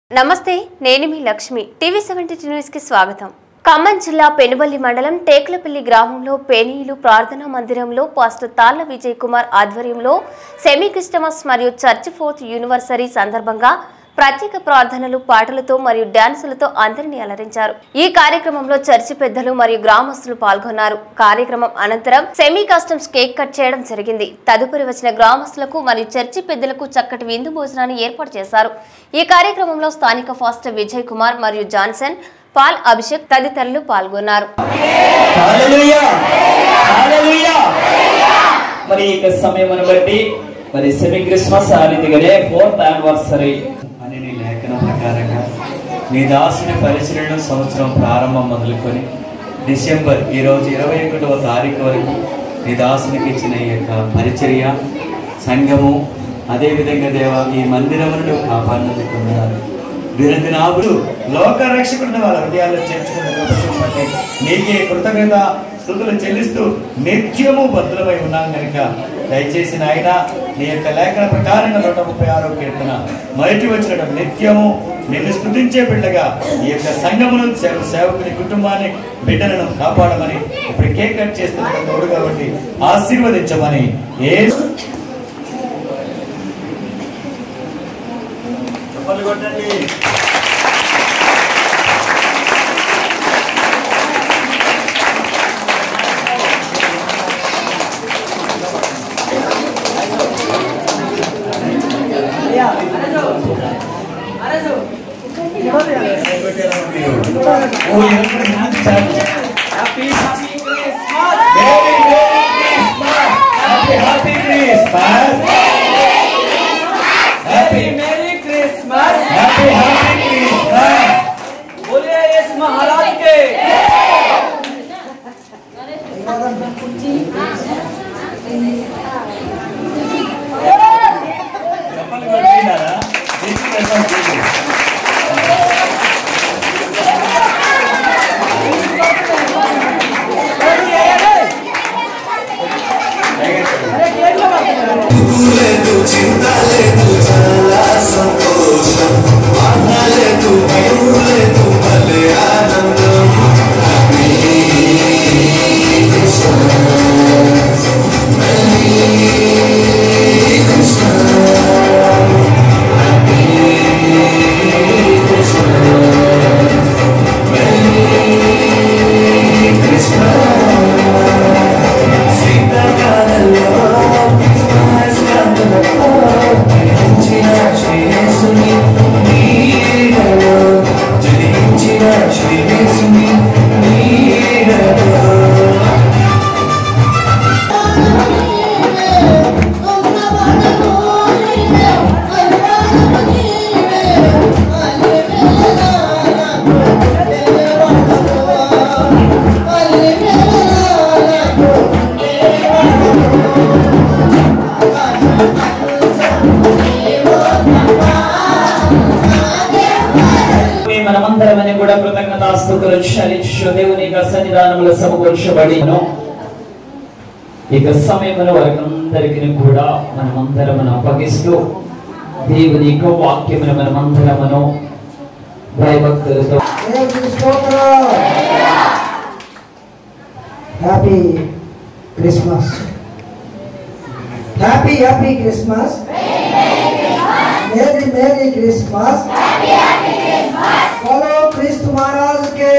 నమస్తే నేను మీ లక్ష్మి టీవీ సెవెంటీ న్యూస్ కి స్వాగతం ఖమ్మం జిల్లా పెనుబల్లి మండలం టేక్లపల్లి గ్రామంలో పేనీయులు ప్రార్థనా మందిరంలో పాస్టర్ తాళ్ల విజయ్ కుమార్ ఆధ్వర్యంలో సెమీ క్రిస్టమస్ మరియు చర్చ్ ఫోర్త్ యూనివర్సరీ సందర్భంగా ప్రత్యేక ప్రార్థనలు పాటలతో మరియు డాన్సులతో అందరినీ అలరించారు ఈ కార్యక్రమంలో చర్చి పెద్దలు మరియు గ్రామస్తులు పాల్గొన్నారు కార్యక్రమం అనంతరం సెమీ కస్టమ్స్ కేక్ కట్ చేయడం జరిగింది తదుపరి వచ్చిన గ్రామస్తులకు మరియు చర్చి పెద్దలకు చక్కటి విందు భోజనాన్ని ఏర్పాటు చేశారు ఈ కార్యక్రమంలో స్థానిక ఫాస్టర్ విజయ్ కుమార్ మరియు జాన్సన్ పాల్ అభిషేక్ తదితరులు పాల్గొన్నారు హల్లెలూయా హల్లెలూయా మరి ఇక సమయమును బట్టి మరి సెమీ క్రిస్మస్ ఆ రీతిగానే ఫోర్త్ యానివర్సరీ అని నీ లేఖన ప్రకారంగా నీ దాసుని పరిచయను సంవత్సరం ప్రారంభం మొదలుకొని డిసెంబర్ ఈ రోజు ఇరవై ఒకటవ తారీఖు వరకు నీ దాసునికి ఇచ్చిన ఈ యొక్క పరిచర్య సంఘము అదేవిధంగా దేవ ఈ మందిరమును నువ్వు కాపాడినందుకున్నారు విరదినాభుడు లోక రక్షకుడిని వాళ్ళ హృదయాల్లో చేర్చుకున్న కృప చూపండి నీకే కృతజ్ఞత స్థుతులు చెల్లిస్తూ నిత్యము భద్రమై ఉన్నాం కనుక దయచేసి నాయన నీ యొక్క లేఖన ప్రకారంగా నూట ముప్పై ఆరో కీర్తన మొదటి వచ్చిన నిత్యము నిన్ను స్థుతించే బిడ్డగా ఈ యొక్క సంఘమును సేవ సేవకుని కుటుంబాన్ని బిడ్డలను కాపాడమని ఇప్పుడు కేక్ కట్ చేస్తున్న తోడు కాబట్టి ఆశీర్వదించమని ఏ చెప్పలు కొట్టండి ఓ ఎవరు నాచారు happy happy Christmas very very Christmas happy happy Christmas happy merry Christmas happy happy Christmas बोलिए इस महाराज के చెప్పలు కొట్టినారా తీసుకెళ్తాం చూడు లేదు చింత లేదు చాలా సంతోషం బాధ లేదు భయం లేదు భలే ఆనందం Happy Christmas. Merry Christmas. Happy Christmas. Merry Christmas. శీతకాలంలో క్రిస్మస్ కాంతులతో జనించిన శ్రీయేసుని నీడలో జనించిన శ్రీయేసుని నీడలో మీ మనమందరమని కూడా కృతజ్ఞతాస్తుతులు చరించు దేవుని యొక్క సన్నిధానములో సమకూర్చబడిను ఇక సమయమున వారికందరికి కూడా మనమందరమును అప్పగిస్తూ దేవుని యొక్క వాక్యమును మనమందరమును భయభక్తులతో దేవునికి స్తోత్రం happy Christmas happy happy Christmas merry merry Christmas ఫలో క్రీస్తు మహారాజుకే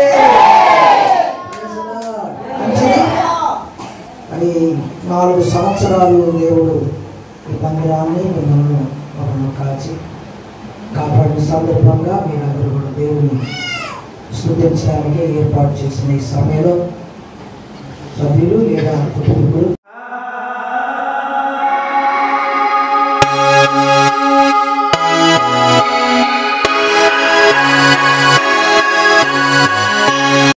మంచిది అని నాలుగు సంవత్సరాలు దేవుడు ఈ మందిరాన్ని మిమ్మల్ని మమ్మల్ని కాచి కాపాడిన సందర్భంగా మీరందరూ కూడా దేవుని స్థుతించడానికి ఏర్పాటు చేసిన ఈ సమయంలో సభ్యులు లేదా కుటుంబీకులు